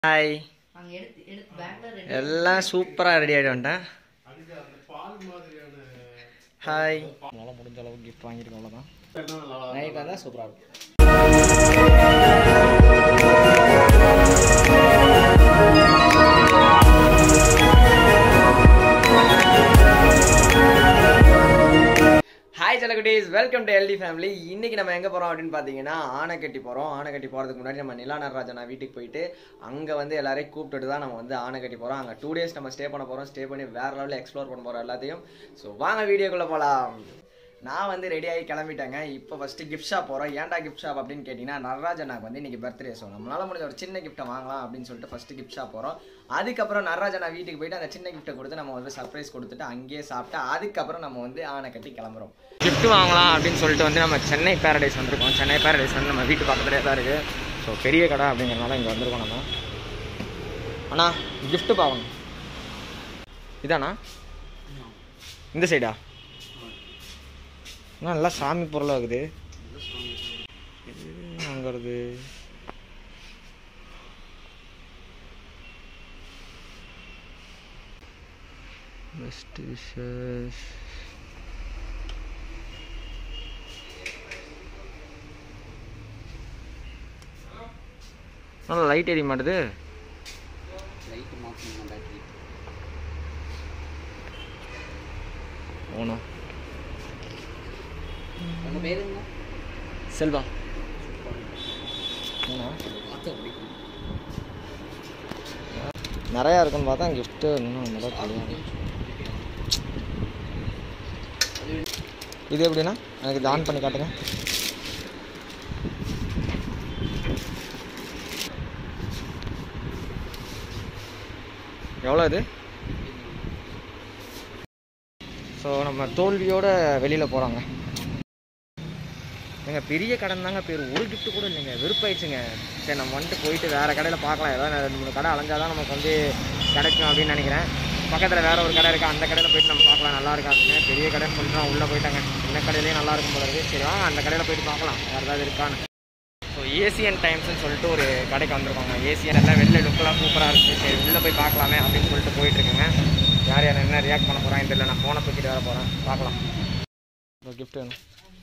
Hi அங்க எடுத்து எடுத்து பேக்ல ரெடி எல்லாம் சூப்பராக ரெடி ஆகிட்டு வந்துட்டேன் ஹாய் நல்லா முடிஞ்ச அளவுக்கு கிஃப்ட் வாங்கியிருக்கோம் அவ்வளோதான் நைட் வந்தால் சூப்பராக இருக்கும் ஹாய் செலகுட்டீஸ் வெல்கம் டு எல்டி ஃபேமிலி இன்னைக்கு நம்ம எங்கே போகிறோம் அப்படின்னு பார்த்தீங்கன்னா ஆனைக்கட்டி போகிறோம் ஆனைக்கட்டி போகிறதுக்கு முன்னாடி நம்ம நிலா நடராஜனா வீட்டுக்கு போயிட்டு அங்கே வந்து எல்லாரையும் கூப்பிட்டுட்டு தான் நம்ம வந்து ஆனைக்கட்டி போகிறோம் அங்கே டூ டேஸ் நம்ம ஸ்டே பண்ண போகிறோம் ஸ்டே பண்ணி வேறு லெவலில் எக்ஸ்ப்ளோர் பண்ண போகிறோம் எல்லாத்தையும் ஸோ வாங்க வீடியோக்குள்ளே போகலாம் நான் வந்து ரெடி ஆகி கிளம்பிட்டேங்க இப்போ ஃபஸ்ட்டு கிஃப்ட் ஷாப் போகிறோம் ஏன்டா கிஃப்ட் ஷாப் அப்படின்னு கேட்டிங்கன்னா நடராஜனாக்கு வந்து இன்றைக்கி பர்த்டே ஸோ நம்மளால் முடிஞ்ச ஒரு சின்ன கிஃப்ட்டை வாங்கலாம் அப்படின்னு சொல்லிட்டு ஃபஸ்ட்டு கிஃப்ட் ஷாப் போகிறோம் அதுக்கப்புறம் நடராஜனா வீட்டுக்கு போயிட்டு அந்த சின்ன கிஃப்ட்டை கொடுத்து நம்ம வந்து சர்ப்ரைஸ் கொடுத்துட்டு அங்கேயே சாப்பிட்டு அதுக்கப்புறம் நம்ம வந்து ஆனை கட்டி கிளம்புறோம் கிஃப்ட் வாங்கலாம் அப்படின்னு சொல்லிட்டு வந்து நம்ம சென்னை பேரடைஸ் வந்திருக்கோம் சென்னை பேரடைஸ் வந்து நம்ம வீட்டு பக்கத்துலேயே தான் இருக்குது ஸோ பெரிய கடை அப்படிங்கிறனால இங்கே வந்திருக்கோம் நம்ம அண்ணா கிஃப்ட்டு பாவணும் இதாண்ணா இந்த சைடா அண்ணா நல்லா சாமி பொருளாக இருக்குது வாங்குறது பெஸ்ட் விஷஸ் நல்லா லைட் எரிய மாட்டுது லைட் மாத்தணும் பேட்டரி ஓனோ உங்க பேரு என்ன செல்வா என்ன நிறையா இருக்குன்னு பார்த்தா கிஃப்ட்டு இன்னும் நல்லா தெரியும் இது எப்படின்னா எனக்கு இது ஆன் பண்ணி காட்டுங்க எவ்வளோ இது ஸோ நம்ம தோல்வியோட வெளியில் போகிறாங்க எங்க பெரிய கடன் தாங்க பேர் ஒரு gift கூட இல்லைங்க வெறுப்பாயிடுச்சுங்க சரி நம்ம வந்துட்டு போயிட்டு வேறு கடையில் பார்க்கலாம் ஏதாவது ரெண்டு மூணு கடை அலைஞ்சாதான் நமக்கு வந்து கிடைக்கும் அப்படின்னு நினைக்கிறேன் பக்கத்தில் வேற ஒரு கடை இருக்குது அந்த கடையில் போயிட்டு நம்ம பார்க்கலாம் நல்லா இருக்காதுங்க பெரிய கடைன்னு சொல்லிட்டு நான் உள்ளே போயிட்டாங்க இந்த கடையிலேயே நல்லா இருக்கும் போல இருக்குது சரி வாங்க அந்த கடையில் போயிட்டு பார்க்கலாம் வேறு ஏதாவது இருக்கான்னு ஸோ ஏசியன் டைம்ஸ்னு சொல்லிட்டு ஒரு கடைக்கு வந்திருக்காங்க ஏசியன் எல்லாம் வெளில லுக்கெல்லாம் சூப்பராக இருக்குது சரி உள்ளே போய் பார்க்கலாமே அப்படின்னு சொல்லிட்டு போயிட்டு இருக்கேங்க யார் யார் என்ன ரியாக்ட் பண்ண போகிறாங்க தெரியல நான் ஃபோனை தூக்கிட்டு வர போகிறேன் பார்க்கலாம் கிஃப்ட் வேணும்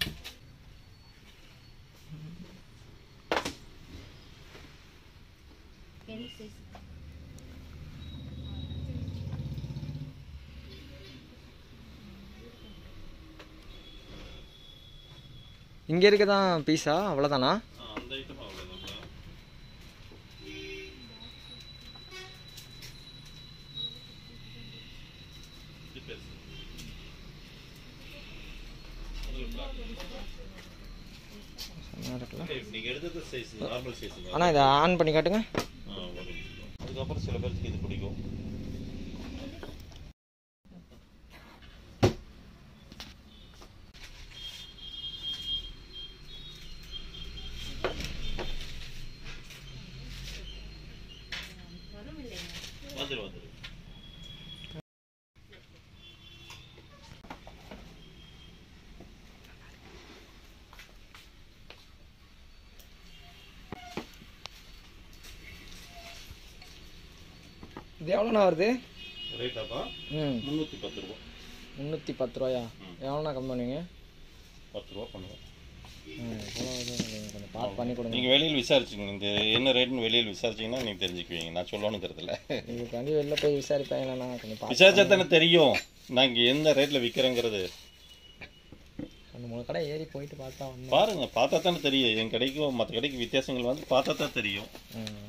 இங்கே இருக்க தான் பீஸா அவ்வளோதானா செம்மையா இருக்குல்ல? நீங்க எடுத்தது சைஸ் நார்மல் சைஸ் அண்ணா இதை ஆன் பண்ணி காட்டுங்க அதுக்கப்புறம் சில பேருக்கு இது பிடிக்கும் வந்துடும் வந்துடும் இது எவ்வளோண்ணா வருது ரைட்டாப்பா ம் முந்நூற்றி பத்து ரூபா முந்நூற்றி பத்து ரூபாயா எவ்வளோண்ணா கம்மி பண்ணுவீங்க பத்து ரூபா பண்ணுவோம் ம் எவ்வளோ வருது கொஞ்சம் கொஞ்சம் பார்த்து பண்ணி கொடுங்க நீங்கள் வெளியில் விசாரிச்சுங்க இந்த என்ன ரேட்னு வெளியில் விசாரிச்சீங்கன்னா நீங்கள் தெரிஞ்சுக்குவீங்க நான் சொல்லணுங்கிறது இல்லை இதுக்காண்டி வெளில போய் விசாரிப்பாங்களா கொஞ்சம் பார்த்து விசாரிச்சா தானே தெரியும் நான் இங்கே எந்த ரேட்டில் விற்கிறேங்கிறது ரெண்டு மூணு கடை ஏறி போயிட்டு பார்த்தா வந்தோம் பாருங்க பார்த்தா தானே தெரியும் என் கடைக்கும் மற்ற கடைக்கு வித்தியாசங்கள் வந்து பார்த்தா தான் தெரியும் ம்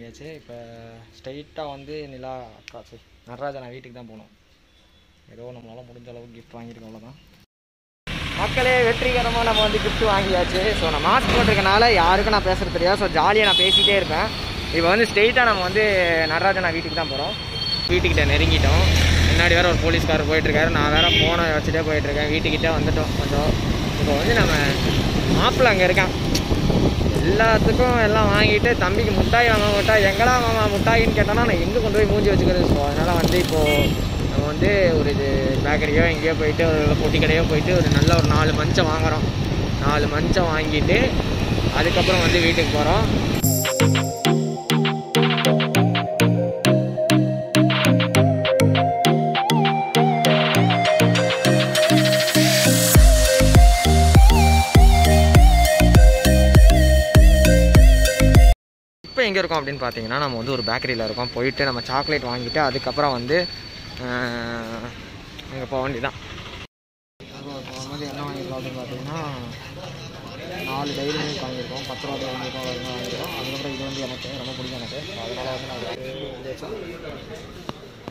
வாங்கியாச்சு இப்போ ஸ்ட்ரைட்டாக வந்து நிலா அக்கா சரி நடராஜனா வீட்டுக்கு தான் போகணும் ஏதோ நம்மளால் முடிஞ்ச அளவுக்கு கிஃப்ட் வாங்கியிருக்கோம் அவ்வளோதான் மக்களே வெற்றிகரமாக நம்ம வந்து gift வாங்கியாச்சு ஸோ நான் மாஸ்க் போட்டிருக்கனால யாருக்கும் நான் பேசுறது தெரியாது ஸோ ஜாலியாக நான் பேசிகிட்டே இருப்பேன் இப்போ வந்து ஸ்ட்ரெயிட்டாக நம்ம வந்து நடராஜனா வீட்டுக்கு தான் போகிறோம் வீட்டுக்கிட்ட நெருங்கிட்டோம் முன்னாடி வேற ஒரு போலீஸ்காரர் போயிட்டுருக்காரு நான் வேற ஃபோனை வச்சுட்டே போயிட்டுருக்கேன் வீட்டுக்கிட்ட வந்துட்டோம் கொஞ்சம் இப்போ வந்து நம்ம மாப்பிள்ளை அங்கே இருக்கான் எல்லாத்துக்கும் எல்லாம் வாங்கிட்டு தம்பிக்கு முட்டாய் வாங்க முட்டாய் எங்கடா மாமா முட்டாயின்னு கேட்டோன்னா நான் எங்கே கொண்டு போய் மூஞ்சி வச்சுக்கிறது ஸோ அதனால் வந்து இப்போது நம்ம வந்து ஒரு இது பேக்கரியோ எங்கேயோ போயிட்டு ஒரு பொட்டி கடையோ போயிட்டு ஒரு நல்ல ஒரு நாலு மஞ்சம் வாங்குறோம் நாலு மஞ்சம் வாங்கிட்டு அதுக்கப்புறம் வந்து வீட்டுக்கு போகிறோம் இப்போ எங்கே இருக்கோம் அப்படின்னு பார்த்தீங்கன்னா நம்ம வந்து ஒரு பேக்கரியில் இருக்கோம் போயிட்டு நம்ம சாக்லேட் வாங்கிட்டு அதுக்கப்புறம் வந்து அங்கே போக வேண்டியதான் வந்து என்ன வாங்கிருக்கோம் அப்படின்னு பார்த்தீங்கன்னா நாலு டைரி மில்க் வாங்கியிருக்கோம் பத்து ரூபா வாங்கியிருக்கோம் வரைக்கும் வாங்கியிருக்கோம் அதுக்கப்புறம் இது வந்து எனக்கு ரொம்ப பிடிக்கும் எனக்கு ஸோ அதனால் வந்து நான் வாங்கி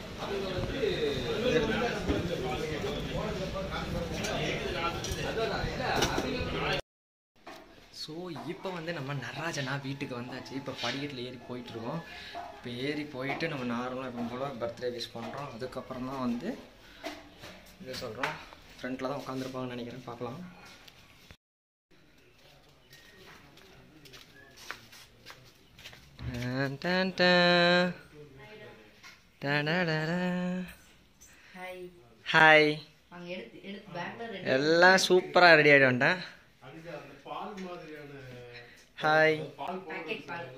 ஸோ இப்போ வந்து நம்ம நடராஜனா வீட்டுக்கு வந்தாச்சு இப்போ படிக்கட்டில் ஏறி போயிட்டுருக்கோம் இப்போ ஏறி போயிட்டு நம்ம நார்மலாக இப்போ போல் பர்த்டே விஷ் பண்ணுறோம் அதுக்கப்புறம் தான் வந்து இது சொல்கிறோம் ஃப்ரண்ட்டில் தான் உட்காந்துருப்பாங்கன்னு நினைக்கிறேன் பார்க்கலாம் டன் டன் டன். டடடடா. ஹாய் ஹாய் அங்க எடுத்து எடுத்து பேக்ல ரெண்டு எல்லாம் சூப்பராக ரெடி ஆகிட்டு வந்துட்டேன் ஹாய் பேக்கெட் பால்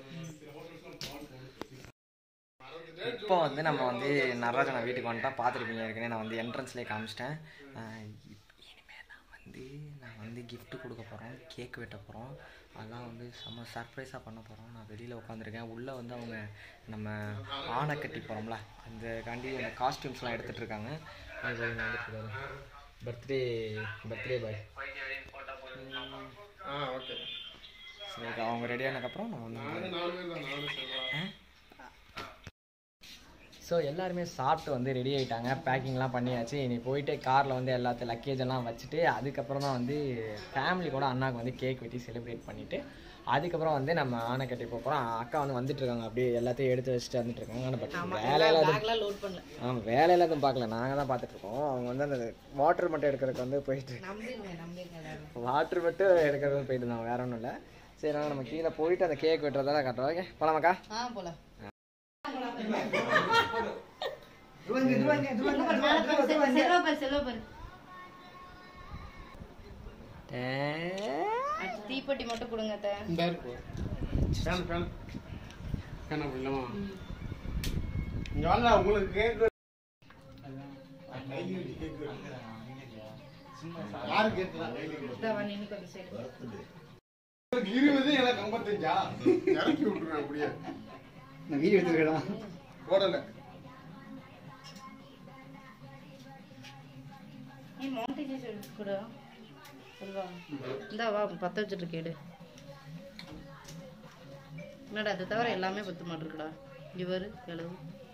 இப்போ வந்து நம்ம வந்து நடராஜனா வீட்டுக்கு வந்துட்டோம் பார்த்துருப்பீங்க ஏற்கனவே நான் வந்து என்ட்ரன்ஸ்லேயே காமிச்சிட்டேன் ஆஹ் இப்- இனிமே நான் வந்து நான் வந்து gift கொடுக்க போகிறோம் கேக் வெட்ட போகிறோம் அதெல்லாம் வந்து செம்ம சர்ப்ரைஸாக பண்ண போகிறோம் நான் வெளியில் உட்காந்துருக்கேன் உள்ளே வந்து அவங்க நம்ம ஆணை கட்டி போகிறோம்ல அந்த காண்டி அந்த காஸ்டியூம்ஸ்லாம் எடுத்துகிட்டு இருக்காங்க பர்த்டே பர்த்டே பாய் சரி அவங்க ரெடி ஆனதுக்கப்புறம் நம்ம வந்து ஸோ எல்லாருமே சாப்பிட்டு வந்து ரெடி ஆகிட்டாங்க பேக்கிங்லாம் பண்ணியாச்சு இனி போயிட்டு காரில் வந்து எல்லாத்தையும் லக்கேஜ் எல்லாம் வச்சுட்டு அதுக்கப்புறம் தான் வந்து ஃபேமிலி கூட அண்ணாக்கு வந்து கேக் வெட்டி செலிப்ரேட் பண்ணிவிட்டு அதுக்கப்புறம் வந்து நம்ம ஆனை கட்டி போகிறோம் அக்கா வந்து வந்துட்டு இருக்காங்க அப்படியே எல்லாத்தையும் எடுத்து வச்சுட்டு வந்துட்டு இருக்காங்க ஆனால் பட் வேலையில் எதுவும் பேக்லாம் லோட் பண்ணல ஆமாம் வேலையில் எதுவும் பார்க்கல நாங்கள் தான் பார்த்துட்டு இருக்கோம் அவங்க வந்து அந்த வாட்டர் மட்டும் எடுக்கிறதுக்கு வந்து போயிட்டு நம்பிருங்க நம்பிருங்க எல்லாரும் வாட்டர் மட்டும் எடுக்கிறது போயிட்டு இருந்தாங்க வேற ஒன்றும் இல்லை சரி நாங்கள் நம்ம கீழே போயிட்டு அந்த கேக் வெட்டுறதெல்லாம் கட்டுறோம் ஓகே போலாமாக்கா ஆ போலாம் செல்வா பாரு செல்வா பாரு அடுத்து தீப்பெட்டி மட்டும் கொடுங்க அத்தை. இந்த இருக்கு ஃபேன் ஃபேன் ஃபேன் அப்படி இல்லாமா இங்க வாங்க உங்களுக்கு கேக் யாரு கேட்கல இந்தா வா, நின்னு கொஞ்சம் சைடு இருபது எனக்கு ஐம்பத்தஞ்சா இறக்கி விட்டுருவேன் அப்படியே நான் வீடியோ எடுத்துருக்கேன் போடல நீ மவுண்டேஜ் எடுத்து கொடு செல்வா இந்தா வா பத்த வச்சுட்டு கேடு என்னடா அது தவிர எல்லாமே பத்து மாட்டிருக்குடா இவர் எழுது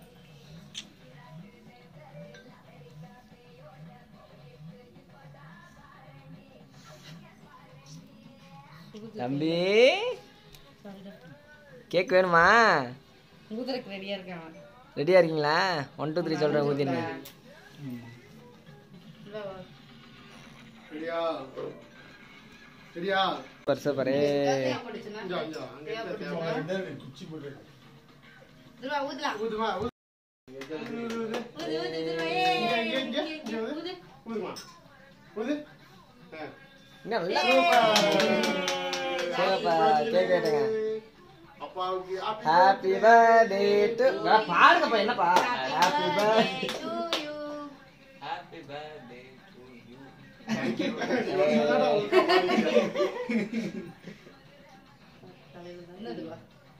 தம்பி கேக் வேணுமா ஊதுறக்கு ரெடியா இருக்கான் ரெடியாக இருக்கீங்களா ஒன் டூ த்ரீ சொல்கிறேன் ஊதின்னு வா வா சரியா சரியா சூப்பர் சூப்பர் ஏ தேவை போட்டுச்சுன்னா இங்க இங்க அங்க தேவை குச்சி போட்டு இதுவா ஊதலாம் ஊதுமா ஊது ஊது ஊது இதுவா இங்க இங்க இங்க ஊது ஊதுமா ஊது ஆ. இன்னும் நல்லா சூப்பர் கேக் கேட்டுங்க அப்பாவுக்கு happy ஹாப்பி பர்த்டே டு பாருங்கப்பா என்னப்பா happy birthday to you happy birthday to you என்னதுவா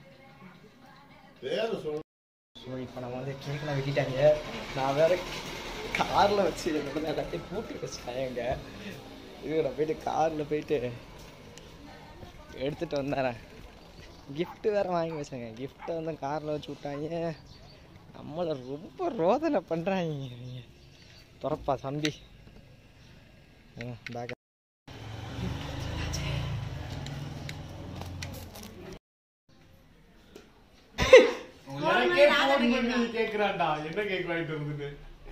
பேரு சொல்லு ஸோ இப்போ நம்ம வந்து கேக்கெலாம் வெட்டிட்டாங்க நான் வேற காரில் வச்சு என்னோட எல்லாத்தையும் பூட்டி வச்சுட்டாங்க இது நான் போயிட்டு காரில் போயிட்டு எடுத்துட்டு வந்தேன் gift வேற வாங்கி வச்சாங்க கிஃப்ட்டை வந்து காரில் வச்சு விட்டாங்க நம்மளை ரொம்ப ரோதனை பண்ணுறாங்க துறப்பா தம்பி பேக் எனக்கே ஃபோன் பண்ணி கேக்குறான்டா என்ன கேக் வாங்கிட்டு வந்துட்டு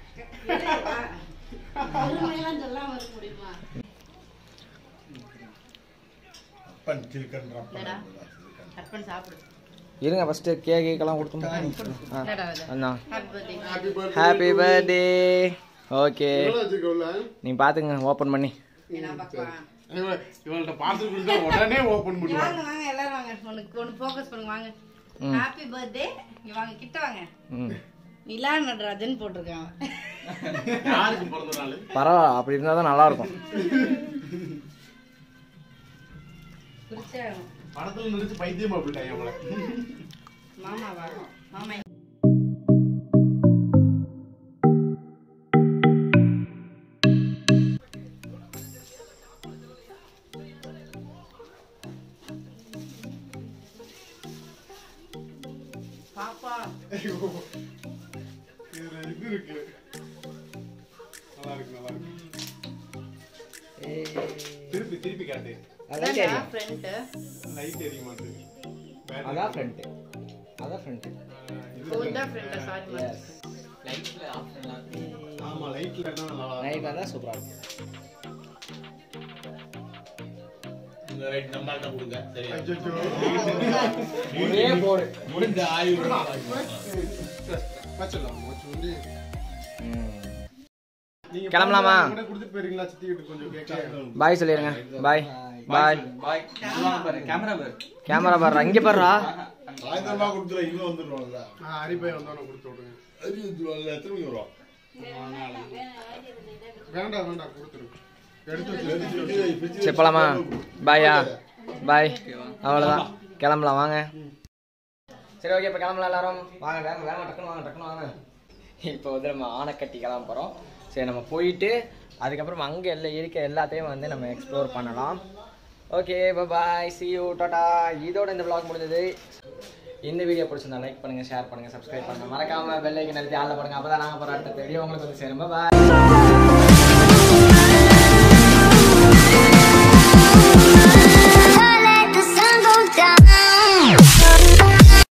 பொறுமையெல்லாம் சொல்லாம இருக்க முடியுமா அப்பன் சில்கன் என்னடா கட் பண்ணி சாப்பிடு இருங்க ஃபஸ்ட்டு கேக் கேக்கெல்லாம் கொடுத்தோம் என்னடா இது அண்ணா happy birthday happy birthday happy birthday okay எவ்வளவு வச்சிருக்கோம்ல நீ பார்த்துங்க ஓப்பன் பண்ணி என்ன பார்க்கலாம் இவ- இவள்ட்ட பார்சல் கொடுத்தா உடனே ஓபன் இங்க பண்ணுவாங்க வாங்க வாங்க எல்லாரும் வாங்க உனக்கு ஒன்று ஃபோக்கஸ் பண்ணுங்க வாங்க ம். ஹாப்பி பர்த்டே இங்க வாங்க கிட்ட வாங்க ம் நிலா நடராஜன் போட்டிருக்கான் யாருக்கு பிறந்த நாள் பரவாயில்ல அப்படி இருந்தால் தான் நல்லாயிருக்கும் குறிச்சே படத்துல நடிச்சு பைத்தியமா போயிட்டாங்க நம்மள மாமா வா மாமா பாப்பா இதுல இது இருக்கு நல்லா இருக்கு நல்லா இருக்கு திருப்பி திருப்பி காட்டு அதான் ஃப்ரெண்ட் லைட் எரிய மாட்டேங்குது Battery- அதான் ஃப்ரண்ட்டு அதான் ஃப்ரண்ட்டு ஃபோன் தான் ஃப்ரெண்ட் சாரி ஆமா லைட்ல தான் நல்லா நைட்டில் தான் சூப்பராக இருக்கும் இந்த ரைட் நம்மள்ட்ட கொடுங்க சரியா அச்சச்சோ. ஒரே போடு முடிந்த ஆய்வு வச்சிடலாம் வச்சு வந்து நீங்க கிளம்பலாமா? கூட கொடுத்துட்டு போயிருங்களா சித்தி கிட்ட கொஞ்சம் கேட்க பாய் சொல்லிடுங்க பாய் பாய் பாய் கேமரா பாரு கேமரா பாடுறா இங்கே பாடுறா சாயந்தரமா கொடுத்துரு இன்னும் வந்துடுவாங்கல்ல ஹரிபாய் வந்தவன கொடுத்து விடுங்க அது வந்துருவாங்கல்ல எத்தனை மணிக்கு வரும் வேண்டாம் வேண்டாம் கொடுத்துரு எடுத்து வச்சு சரி போலாமா பாயா பாய் அவ்வளோதான் கிளம்பலாம் வாங்க சரி ஓகே இப்போ கிளம்பலாம் எல்லாரும் வாங்க வேக வேக டக்குன்னு வாங்க டக்குன்னு வாங்க இப்போ வந்து நம்ம ஆனைக்கட்டி கிளம்ப போகிறோம் சரி நம்ம போயிட்டு அதுக்கப்புறம் அங்கே எல்லாம் இருக்க எல்லாத்தையும் வந்து நம்ம எக்ஸ்ப்ளோர் பண்ணலாம் ஓகே பாய் சி யூ டாடா இதோட இந்த vlog முடிஞ்சது இந்த வீடியோ பிடிச்சிருந்தா லைக் பண்ணுங்க ஷேர் பண்ணுங்க சப்ஸ்கிரைப் பண்ணுங்க மறக்காம பெல் ஐக்கன் அழுத்தி ஆளில் பண்ணுங்க அப்பதான் நாங்கள் போகிற அடுத்த வீடியோ உங்களுக்கு வந்து சேரும் பாய்